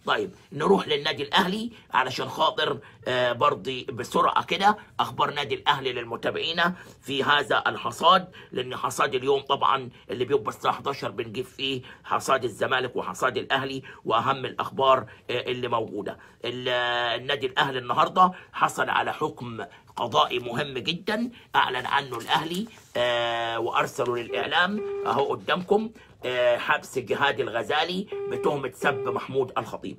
طيب نروح للنادي الاهلي علشان خاطر آه برضي بسرعه كده اخبار نادي الاهلي للمتابعين في هذا الحصاد لان حصاد اليوم طبعا اللي بيبقى الساعه 11 بنجيب فيه حصاد الزمالك وحصاد الاهلي واهم الاخبار آه اللي موجوده ال- آه، النادي الاهلي النهارده حصل على حكم قضائي مهم جدا اعلن عنه الاهلي آه وارسلوا للاعلام اهو قدامكم آه حبس جهاد الغزالي بتهمه سب محمود الخطيب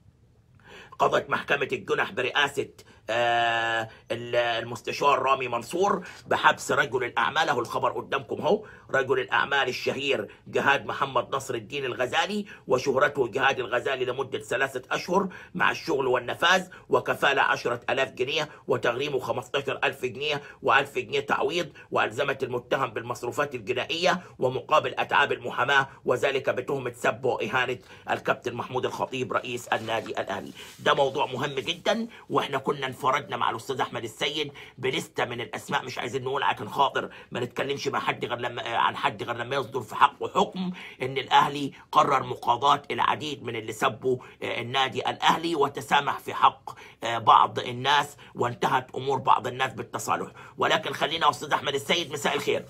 قضت محكمة الجنح برئاسة آه، ال- المستشار رامي منصور بحبس رجل الأعمال أهو الخبر قدامكم أهو رجل الأعمال الشهير جهاد محمد نصر الدين الغزالي وشهرته جهاد الغزالي لمدة ثلاثة أشهر مع الشغل والنفاذ وكفالة عشرة ألاف جنيه وتغريمه خمستاشر ألف جنيه وألف جنيه تعويض وألزمت المتهم بالمصروفات الجنائية ومقابل أتعاب المحاماة وذلك بتهمة سب وإهانة الكابتن محمود الخطيب رئيس النادي الأهلي ده موضوع مهم جدا واحنا كنا انفردنا مع الاستاذ احمد السيد بلسته من الاسماء مش عايزين نقول عشان خاطر ما نتكلمش مع حد غير لما عن حد غير لما يصدر في حقه حكم ان الاهلي قرر مقاضاه العديد من اللي سبوا آه، النادي الاهلي وتسامح في حق آه، بعض الناس وانتهت امور بعض الناس بالتصالح ولكن خلينا استاذ احمد السيد مساء الخير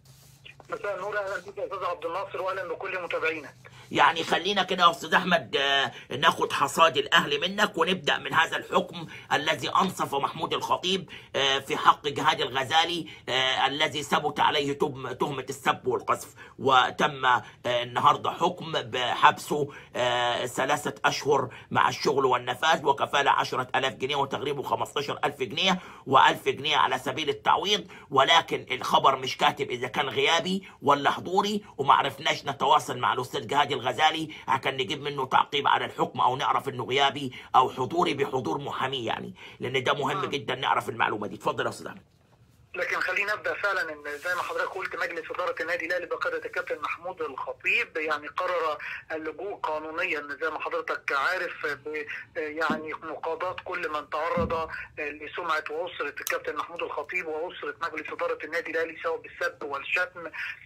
مساء النور اهلا بك يا استاذ عبد الناصر واهلا بكل متابعينك يعني خلينا كده يا استاذ احمد آه، ناخد حصاد الاهلي منك ونبدا من هذا الحكم الذي انصف محمود الخطيب آه، في حق جهاد الغزالي آه، الذي ثبت عليه تهم- تهمه السب والقذف وتم آه، النهارده حكم بحبسه آه، ثلاثه اشهر مع الشغل والنفاذ وكفاله عشرة ألاف جنيه وتغريبه 15 ألف جنيه و1000 جنيه على سبيل التعويض ولكن الخبر مش كاتب اذا كان غيابي ولا حضوري وما عرفناش نتواصل مع الاستاذ جهاد الغزالي عشان نجيب منه تعقيب على الحكم او نعرف انه غيابي او حضوري بحضور محامي يعني لان ده مهم آه. جدا نعرف المعلومه دي اتفضل يا استاذ احمد لكن خلينا ابدا فعلا ان زي ما حضرتك قلت مجلس اداره النادي الاهلي بقياده الكابتن محمود الخطيب يعني قرر اللجوء قانونيا زي ما حضرتك عارف ب- يعني مقاضاه كل من تعرض لسمعه واسره الكابتن محمود الخطيب واسره مجلس اداره النادي الاهلي سواء بالسب والشتم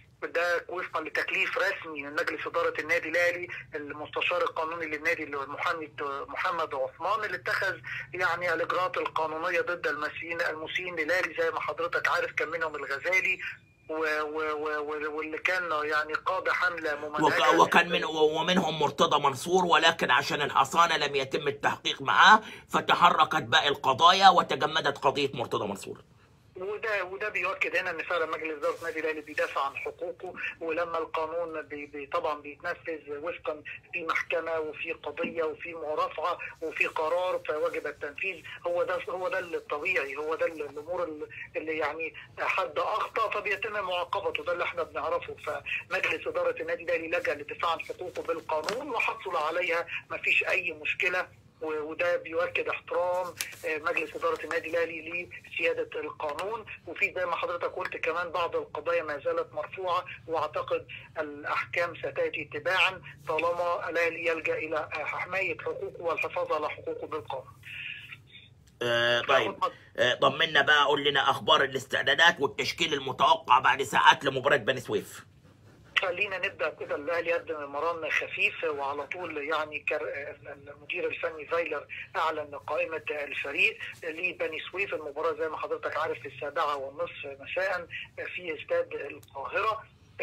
ده وفقا لتكليف رسمي من مجلس اداره النادي الاهلي المستشار القانوني للنادي المحامي محمد عثمان اللي اتخذ يعني الاجراءات القانونيه ضد المسيئين المسيئين للاهلي زي ما حضرتك عارف كان منهم الغزالي و و و و واللي كان يعني قاد حمله ممنهجه وك- وكان من ومنهم مرتضى منصور ولكن عشان الحصانه لم يتم التحقيق معاه فتحركت باقي القضايا وتجمدت قضيه مرتضى منصور وده وده بيؤكد هنا ان فعلا مجلس اداره النادي الاهلي بيدافع عن حقوقه ولما القانون بي بي طبعا بيتنفذ وفقا في محكمه وفي قضيه وفي مرافعه وفي قرار فواجب التنفيذ هو ده هو ده الطبيعي هو ده الامور اللي يعني حد اخطا فبيتم معاقبته ده اللي احنا بنعرفه فمجلس اداره النادي الاهلي لجا للدفاع عن حقوقه بالقانون وحصل عليها ما فيش اي مشكله و- وده بيؤكد احترام آه، مجلس اداره النادي الاهلي لسياده القانون وفي زي ما حضرتك قلت كمان بعض القضايا ما زالت مرفوعه واعتقد الاحكام ستاتي تباعا طالما الاهلي يلجا الى آه، حمايه حقوقه والحفاظ على حقوقه بالقانون. آه طيب آه طمنا بقى قول لنا اخبار الاستعدادات والتشكيل المتوقع بعد ساعات لمباراه بني سويف خلينا نبدا كده الاهلي يقدم مران خفيف وعلى طول يعني كر... المدير الفني فايلر اعلن قائمه الفريق لبني سويف المباراه زي ما حضرتك عارف في السابعه والنصف مساء في استاد القاهره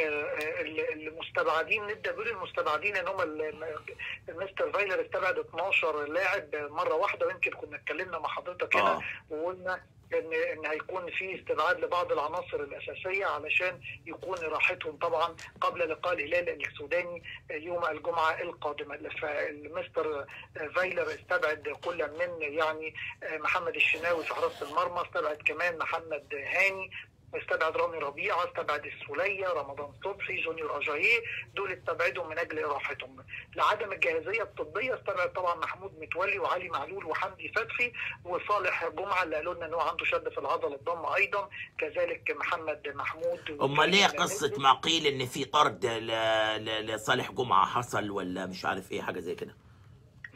المستبعدين نبدا بقول المستبعدين ان هم مستر فايلر استبعد 12 لاعب مره واحده ويمكن كنا اتكلمنا مع حضرتك هنا وقلنا ان ان هيكون في استبعاد لبعض العناصر الاساسيه علشان يكون راحتهم طبعا قبل لقاء الهلال السوداني يوم الجمعه القادمه فالمستر فايلر استبعد كل من يعني محمد الشناوي في حراسه المرمى استبعد كمان محمد هاني استبعد رامي ربيعه استبعد السوليه رمضان صبحي جونيور اجاييه دول استبعدهم من اجل راحتهم لعدم الجاهزيه الطبيه استبعد طبعا محمود متولي وعلي معلول وحمدي فتحي وصالح جمعه اللي قالوا لنا ان هو عنده شد في العضله الضمه ايضا كذلك محمد محمود امال ليه قصه ما قيل ان في طرد لصالح جمعه حصل ولا مش عارف ايه حاجه زي كده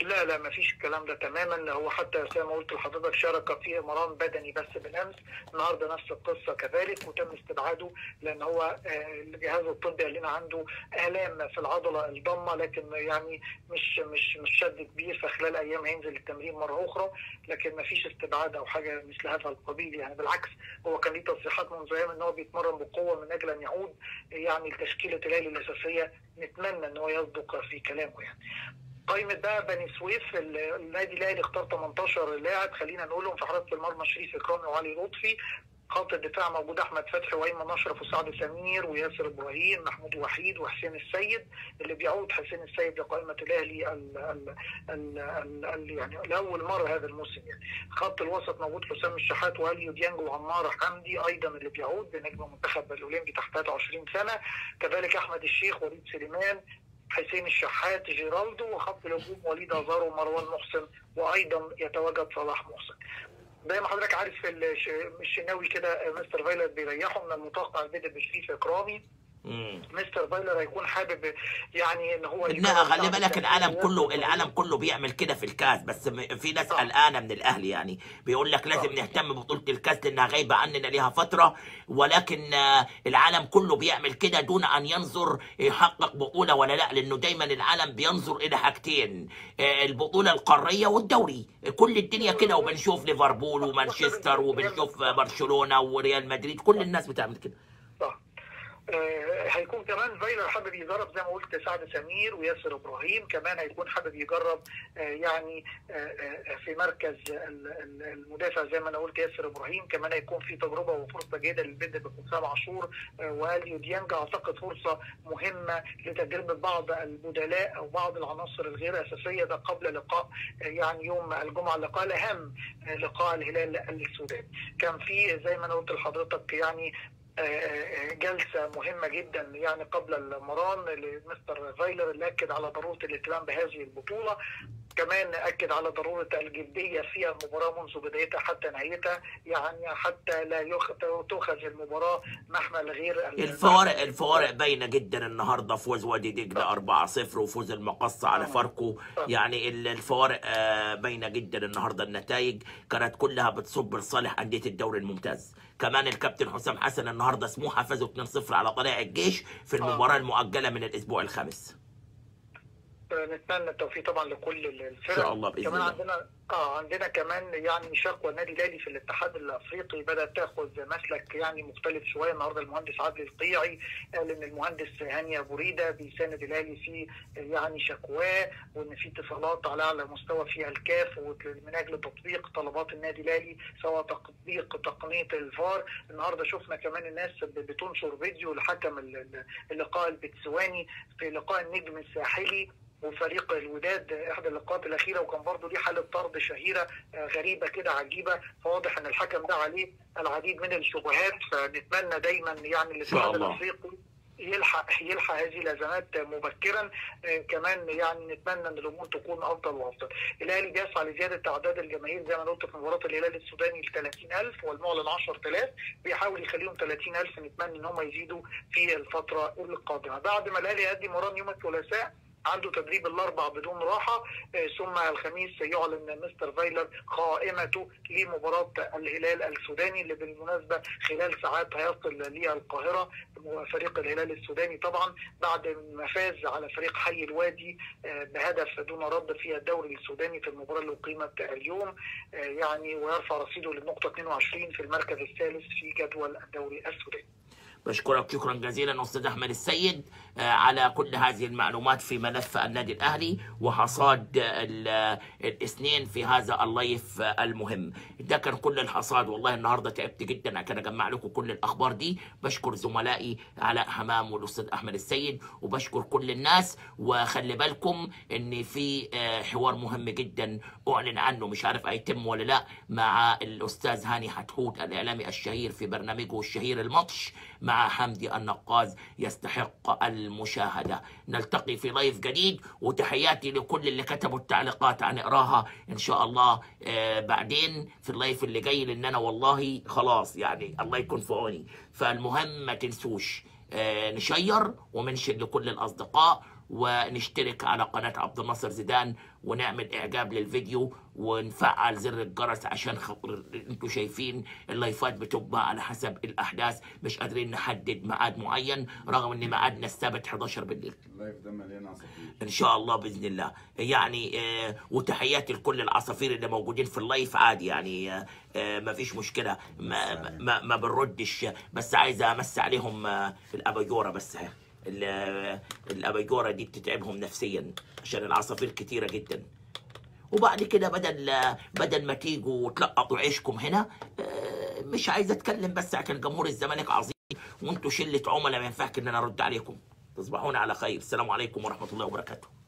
لا لا ما فيش الكلام ده تماما هو حتى زي ما قلت لحضرتك شارك في مران بدني بس بالامس النهارده نفس القصه كذلك وتم استبعاده لان هو آه، الجهاز الطبي قال لنا عنده الام في العضله الضمه لكن يعني مش مش مش شد كبير فخلال ايام هينزل التمرين مره اخرى لكن ما فيش استبعاد او حاجه مثل هذا القبيل يعني بالعكس هو كان ليه تصريحات منذ ايام ان هو بيتمرن بقوه من اجل ان يعود يعني لتشكيله الاهلي الاساسيه نتمنى ان هو يصدق في كلامه يعني قائمة بقى بني سويف ال- النادي الاهلي اختار 18 لاعب خلينا نقولهم في حراسة المرمى شريف اكرامي وعلي لطفي خط الدفاع موجود احمد فتحي وايمن اشرف وسعد سمير وياسر ابراهيم محمود وحيد وحسين السيد اللي بيعود حسين السيد لقائمه الاهلي ال ال ال ال ال يعني لاول مره هذا الموسم يعني خط الوسط موجود حسام الشحات واليو ديانج وعمار حمدي ايضا اللي بيعود بنجم المنتخب الاولمبي تحت 23 سنه كذلك احمد الشيخ وليد سليمان حسين الشحات جيرالدو وخط الهجوم وليد ازار ومروان محسن وايضا يتواجد صلاح محسن زي ما حضرتك عارف الش- الشناوي كده مستر فايلر بيريحه من المتوقع البدء بشريف اكرامي مم. مستر فايلر هيكون حابب يعني ان هو لا يكرم خلي بعض بالك العالم التمريرات كله العالم كله بيعمل كده في الكاس بس م- في ناس صح. قلقانه من الاهلي يعني بيقول لك لازم صح. نهتم ببطوله الكاس لانها غايبه عننا ليها فتره ولكن آه، العالم كله بيعمل كده دون ان ينظر يحقق بطوله ولا لا لانه دايما العالم بينظر الى حاجتين آه، البطوله القاريه والدوري كل الدنيا كده وبنشوف ليفربول ومانشستر وبنشوف برشلونه وريال مدريد كل الناس بتعمل كده صح آه، هيكون كمان فايلر حابب يجرب زي ما قلت سعد سمير وياسر ابراهيم كمان هيكون حابب يجرب آه، يعني آه، آه، في مركز ال- ال- المدافع زي ما انا قلت ياسر ابراهيم كمان هيكون في تجربه وفرصه جيده للبدء بحسام عاشور آه، واليو ديانج اعتقد فرصه مهمه لتجربه بعض البدلاء او بعض العناصر الغير اساسيه ده قبل لقاء آه، يعني يوم الجمعه اللقاء الاهم آه، لقاء الهلال السوداني كان في زي ما انا قلت لحضرتك يعني جلسة مهمة جدا يعني قبل المران لمستر فايلر اللي أكد على ضرورة الاهتمام بهذه البطولة كمان أكد على ضرورة الجدية في المباراة منذ بدايتها حتى نهايتها يعني حتى لا يخ- تؤخذ المباراة محمل غير ال- الفوارق الفوارق باينه جدا النهارده فوز وادي دجله 4-0 وفوز المقصه على آه. فاركو آه. يعني ال- الفوارق آه، باينه جدا النهارده النتائج كانت كلها بتصب لصالح انديه الدوري الممتاز كمان الكابتن حسام حسن النهارده سموحه فازوا 2-0 على طلائع الجيش في المباراه المؤجله من الاسبوع الخامس نتمنى التوفيق طبعا لكل الفرق إن شاء الله بإذن كمان الله. عندنا اه عندنا كمان يعني شكوى النادي الاهلي في الاتحاد الافريقي بدات تاخذ مسلك يعني مختلف شويه النهارده المهندس عادل القيعي قال ان المهندس هاني ابو ريده بيساند الاهلي في يعني شكواه وان في اتصالات على اعلى مستوى في الكاف ومن اجل تطبيق طلبات النادي الاهلي سواء تطبيق تقنيه الفار النهارده شفنا كمان الناس بتنشر فيديو لحكم اللقاء البتسواني في لقاء النجم الساحلي وفريق الوداد احدى اللقاءات الاخيره وكان برضه ليه حاله طرد شهيره غريبه كده عجيبه فواضح ان الحكم ده عليه العديد من الشبهات فنتمنى دايما يعني الاتحاد الافريقي يلحق يلحق هذه الازمات مبكرا آه كمان يعني نتمنى ان الامور تكون افضل وافضل. الاهلي بيسعى لزياده اعداد الجماهير زي ما قلت في مباراه الهلال السوداني ل 30000 والمعلن 10000 بيحاول يخليهم 30000 نتمنى ان هم يزيدوا في الفتره القادمه. بعد ما الاهلي يؤدي مران يوم الثلاثاء عنده تدريب الاربع بدون راحه ثم الخميس يعلن مستر فايلر قائمته لمباراه الهلال السوداني اللي بالمناسبه خلال ساعات هيصل للقاهره فريق الهلال السوداني طبعا بعد ما فاز على فريق حي الوادي بهدف دون رد في الدوري السوداني في المباراه اللي اقيمت اليوم يعني ويرفع رصيده للنقطه 22 في المركز الثالث في جدول الدوري السوداني. بشكرك شكرا جزيلا استاذ احمد السيد على كل هذه المعلومات في ملف النادي الاهلي وحصاد الاثنين في هذا اللايف المهم ده كان كل الحصاد والله النهارده تعبت جدا عشان اجمع لكم كل الاخبار دي بشكر زملائي علاء حمام والاستاذ احمد السيد وبشكر كل الناس وخلي بالكم ان في حوار مهم جدا اعلن عنه مش عارف هيتم ولا لا مع الاستاذ هاني حتحوت الاعلامي الشهير في برنامجه الشهير الماتش مع حمدي النقاز يستحق المشاهدة نلتقي في لايف جديد وتحياتي لكل اللي كتبوا التعليقات هنقراها إن شاء الله آه بعدين في اللايف اللي جاي لأن أنا والله خلاص يعني الله يكون في عوني فالمهم ما تنسوش آه نشير ومنشر لكل الأصدقاء ونشترك على قناه عبد الناصر زيدان ونعمل اعجاب للفيديو ونفعل زر الجرس عشان خاطر انتوا شايفين اللايفات بتبقى على حسب الاحداث مش قادرين نحدد ميعاد معين رغم ان ميعادنا السبت 11 بالليل اللايف ده مليان عصافير ان شاء الله باذن الله يعني آه، وتحياتي لكل العصافير اللي موجودين في اللايف عادي يعني آه، آه، ما فيش مشكله ما ما, ما بنردش بس عايز امس عليهم آه، الاباجوره بس ها. ال- آه، الاباجوره دي بتتعبهم نفسيا عشان العصافير كتيره جدا وبعد كده بدل بدل ما تيجوا تلقطوا عيشكم هنا آه، مش عايز اتكلم بس عشان جمهور الزمالك عظيم وانتوا شله عملاء ما ينفعش ان انا ارد عليكم تصبحون على خير السلام عليكم ورحمه الله وبركاته